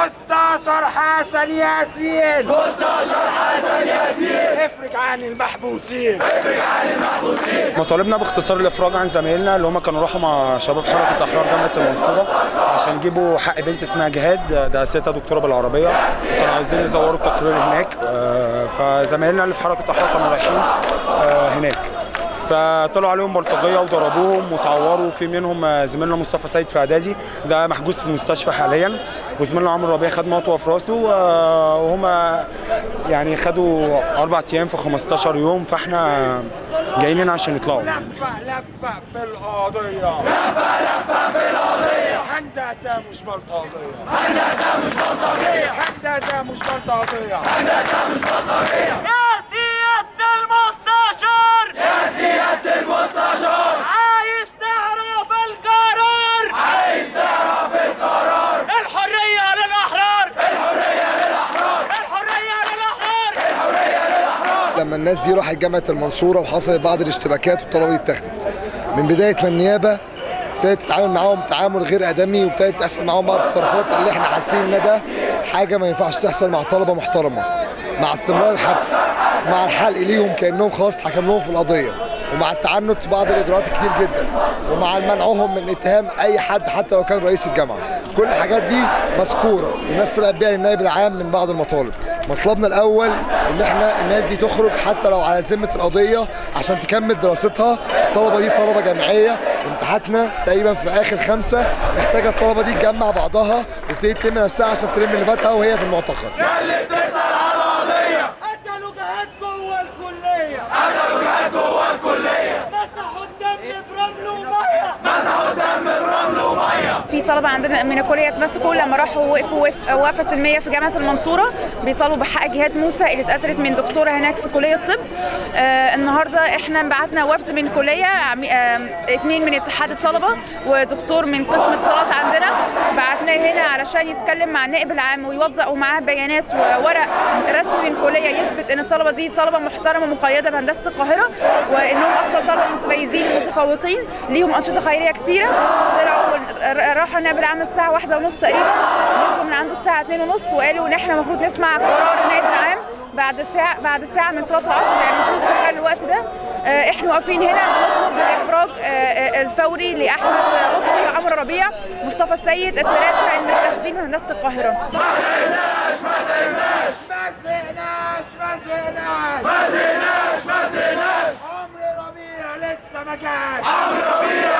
مستشار حسن ياسين مستشار حسن ياسين افرج عن المحبوسين افرج عن المحبوسين مطالبنا باختصار الافراج عن زمايلنا اللي هم كانوا راحوا مع شباب حركه احرار جامعه المنصوره عشان يجيبوا حق بنت اسمها جهاد ده ستة دكتوره بالعربيه كانوا عايزين يزوروا التقرير هناك آه، فزمايلنا اللي في حركه احرار كانوا رايحين آه، هناك فطلعوا عليهم بلطجيه وضربوهم وتعوروا في منهم آه، زميلنا مصطفى سيد في اعدادي ده محجوز في المستشفى حاليا وزميلنا عمرو ربيع خد مطوه في راسه آه، وهم يعني خدوا اربع ايام في 15 يوم فاحنا جايين هنا عشان يطلعوا لفة لفة في القضية لفة لفة في القضية هندسة مش بلطجية هندسة مش بلطجية هندسة مش بلطجية هندسة مش بلطجية يا سيادة المستشار يا سيادة المستشار عايز تعرف القرار عايز تعرف القرار الحرية للأحرار الحرية للأحرار الحرية للأحرار الحرية للأحرار لما الناس دي راحت جامعه المنصوره وحصلت بعض الاشتباكات والطلبه دي اتاخدت من بدايه ما النيابه ابتدت تتعامل معاهم تعامل غير ادمي وابتدت تحصل معاهم بعض التصرفات اللي احنا حاسين ان ده حاجه ما ينفعش تحصل مع طلبه محترمه مع استمرار الحبس مع الحلق ليهم كانهم خلاص اتحكم لهم في القضيه ومع التعنت في بعض الاجراءات كتير جدا ومع منعهم من اتهام اي حد حتى لو كان رئيس الجامعه كل الحاجات دي مذكوره والناس طلعت بيها للنائب العام من بعض المطالب مطلبنا الاول ان احنا الناس دي تخرج حتى لو على ذمه القضيه عشان تكمل دراستها الطلبه دي طلبه جامعيه امتحاناتنا تقريبا في اخر خمسه محتاجه الطلبه دي تجمع بعضها وتبتدي تلم نفسها عشان تلم اللي فاتها وهي في المعتقل اللي بتسأل على القضية قتلوا جهاد جوه الكلية قتلوا جهاد جوه الكلية مسحوا الدم برمل ومية مسحوا الدم برمل ومية في طلبه عندنا من الكليه اتمسكوا لما راحوا وقفوا وقف- وقفه سلميه في جامعه المنصوره بيطالبوا بحق جهاد موسى اللي اتقتلت من دكتوره هناك في كليه الطب آه النهارده احنا بعتنا وفد من كليه عم- آه اتنين من اتحاد الطلبه ودكتور من قسم اتصالات عندنا بعتناه هنا علشان يتكلم مع النائب العام ويوضح ومعاه بيانات وورق رسمي من كليه يثبت ان الطلبه دي طلبه محترمه مقيده بهندسه القاهره وانهم اصلا طلبه متميزين ومتفوقين ليهم انشطه خيريه كتيره طلعوا ر- راحوا النائب العام الساعه واحدة ونص تقريبا نزلوا من عنده الساعه 2 ونص وقالوا ان احنا المفروض نسمع قرار النائب العام بعد ساعه بعد ساعه من صلاه العصر يعني المفروض في خلال الوقت ده آه، احنا واقفين هنا بنطلب الاخراج آه، آه، الفوري لاحمد لطفي وعمرو ربيع مصطفى السيد الثلاثه المتاخدين من هندسه القاهره ما زهقناش ما زهقناش ما زهقناش ما زهقناش عمرو ربيع لسه ما جاش عمرو ربيع